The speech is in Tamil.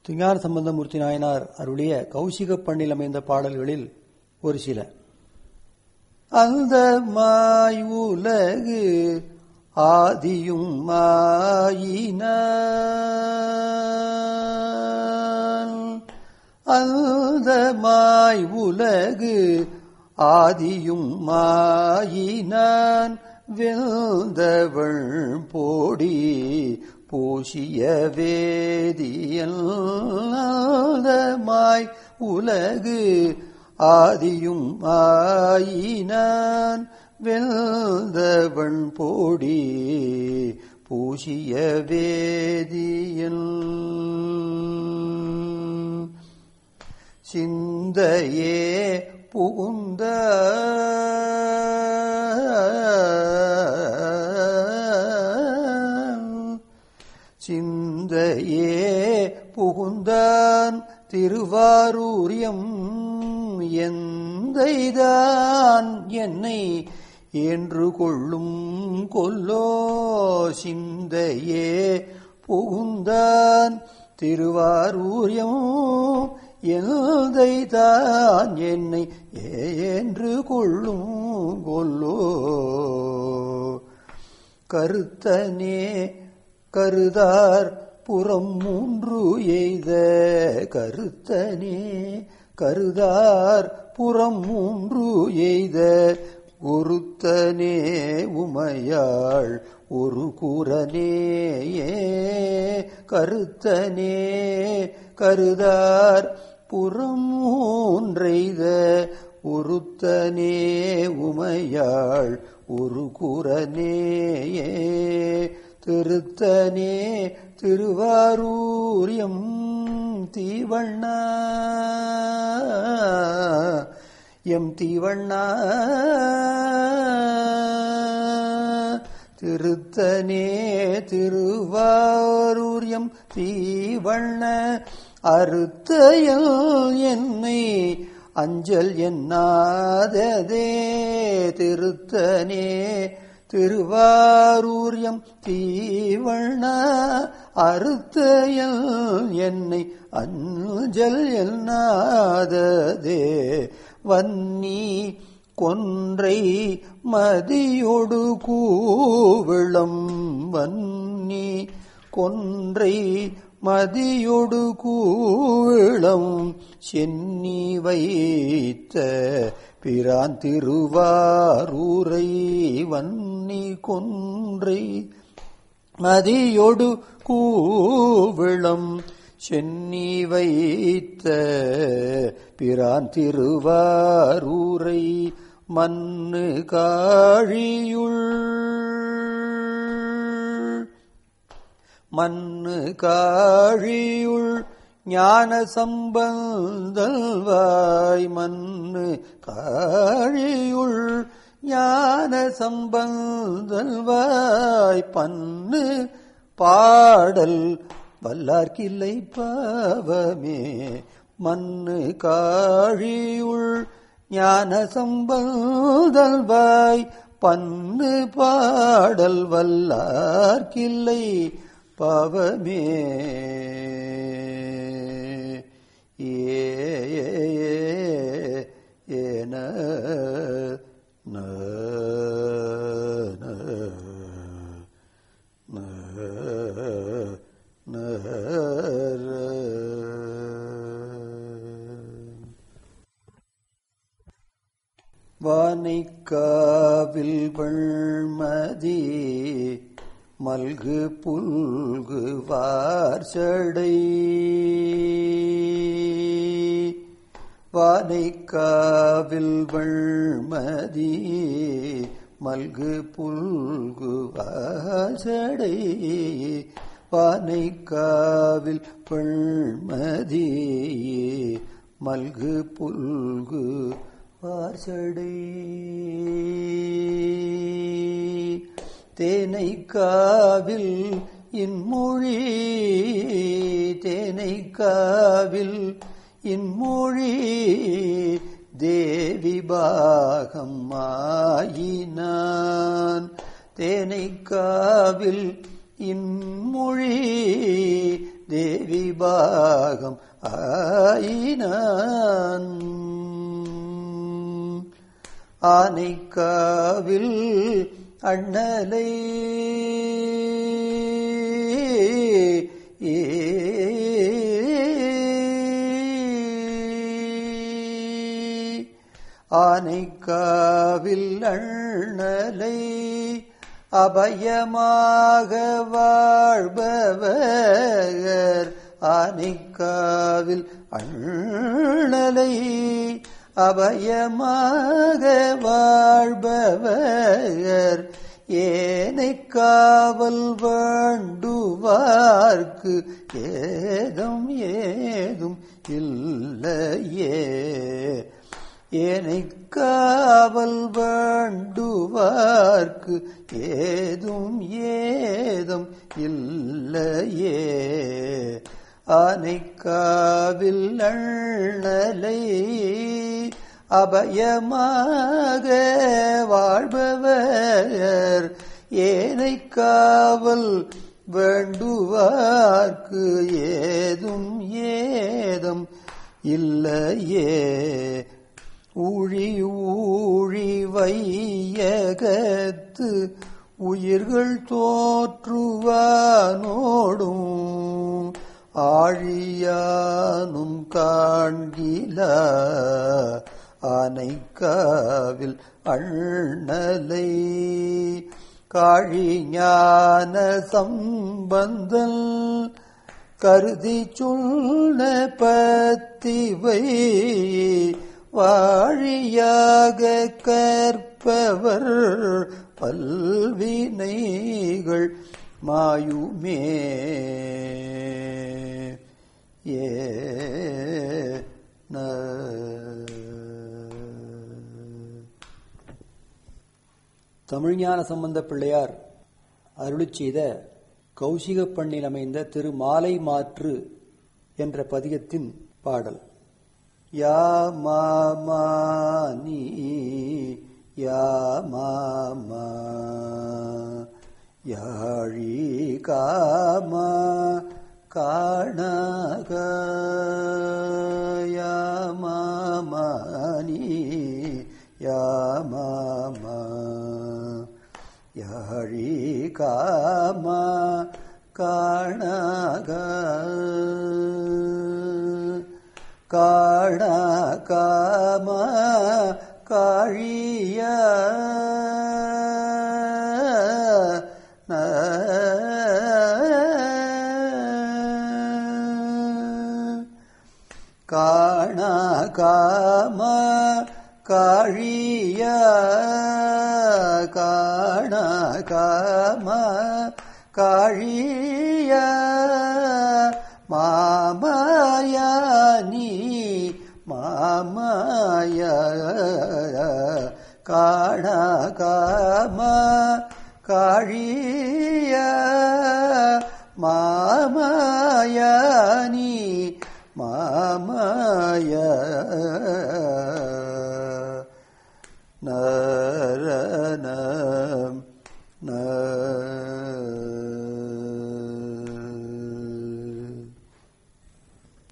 திருஞான சம்பந்தமூர்த்தி நாயனார் அருளிய கௌசிக பண்ணில் அமைந்த பாடல்களில் ஒரு சில அந்த மாய் உலகு ஆதியும் மாயின அந்த மாய் உலகு ஆதியும் மாயினான் வெல்தவள் போடி பூசிய வேதியல் மாய் உலகு ஆதியும் ஆயினான் வெல்தவன் போடி பூசிய வேதியல் சிந்தையே புகுந்த சிந்தையே புகுந்தான் திருவாரூரியம் எந்தைதான் என்னை என்று கொள்ளும் கொல்லோ சிந்தையே புகுந்தான் திருவாரூரியம் எந்தைதான் என்னை என்று கொள்ளும் கொல்லோ கருத்தனே கருதார் புறம் மூன்று எய்த கருத்தனே கருதார் புறம் மூன்று எய்த ஒருத்தனே உமையாள் ஒரு கூறனேயே கருத்தனே கருதார் புறம் மூன்றெய்த ஒருத்தனே உமையாள் ஒரு கூறனேயே திருத்தனே திருவாரூரியம் தீவண்ணா எம் தீவண்ணா திருத்தனே திருவாரூரியம் தீவண்ண அறுத்தையல் என்னை அஞ்சல் என்னாததே திருத்தனே திருவாரூரியம் தீவண்ண அறுத்தையல் என்னை அஞ்சல் என்னாததே வன்னி கொன்றை மதியொடு கூவிளம் வன்னி கொன்றை மதியொடு கூவிளம் சென்னி வைத்த பிரான் திருவாரூரை வன்னி கொன்றை மதியொடு கூவிளம் சென்னி வைத்த பிரான் திருவாரூரை மண்ணு காழியுள் மண்ணு காழியுள் ஞான சம்பந்தல்வாய் மண்ணு காழியுள் ஞான சம்பந்தல்வாய் பன்னு பாடல் வல்லார்க்கில்லை பாவமே மண்ணு காழியுள் ஞான சம்பந்தல்வாய் பன்னு பாடல் வல்லார்க்கில்லை பாவமே ஏ ஏன ந ந ந வானைக்காவில் வள்மதி மல்கு புல்கு வார்ச்சடை வானைக்காவில் வள்மதி மல்கு புல்கு வாசடை வானைக்காவில் வள்மதி மல்கு புல்கு வாசடை தேனைக்காவில் இன்மொழி தேனைக்காவில் இன்மொழி தேவி பாகம் ஆயினான் தேனைக்காவில் இன்மொழி தேவி பாகம் ஆயினான் ஆனைக்காவில் அண்ணலை ஆனைக்காவில் அண்ணலை அபயமாக வாழ்பவர் ஆனைக்காவில் அண்ணலை அபயமாக வாழ்பவர் ஏனை காவல் வேண்டுவார்க்கு ஏதும் ஏதும் இல்லையே ஏனை காவல் வேண்டுவார்க்கு ஏதும் ஏதும் இல்லையே ஆனைக்காவில் அண்ணலை அபயமாக வாழ்பவர் ஏனை காவல் வேண்டுவார்க்கு ஏதும் ஏதம் இல்லையே ஊழி ஊழி வையகத்து உயிர்கள் தோற்றுவானோடும் ஆழியானும் காண்கில ஆனைக்காவில் அண்ணலை காழிஞான சம்பந்தல் கருதி சொன்ன பத்திவை வாழியாக கற்பவர் பல்வினைகள் மாயுமே ஏ ந. தமிழ்ஞான சம்பந்த பிள்ளையார் அருளிச் செய்த கௌசிகப் பண்ணில் அமைந்த திரு மாலை மாற்று என்ற பதிகத்தின் பாடல் யா மாமா நீ யா மாமா யாழி காமா காணக யா மாமா நீ யா மாமா யாழி காமா காணக காண காம காழிய காண காம காழிய காண காம காழிய மாமாய நீ மாமாய காண காம காழிய மாமாய நீ மாமாய ந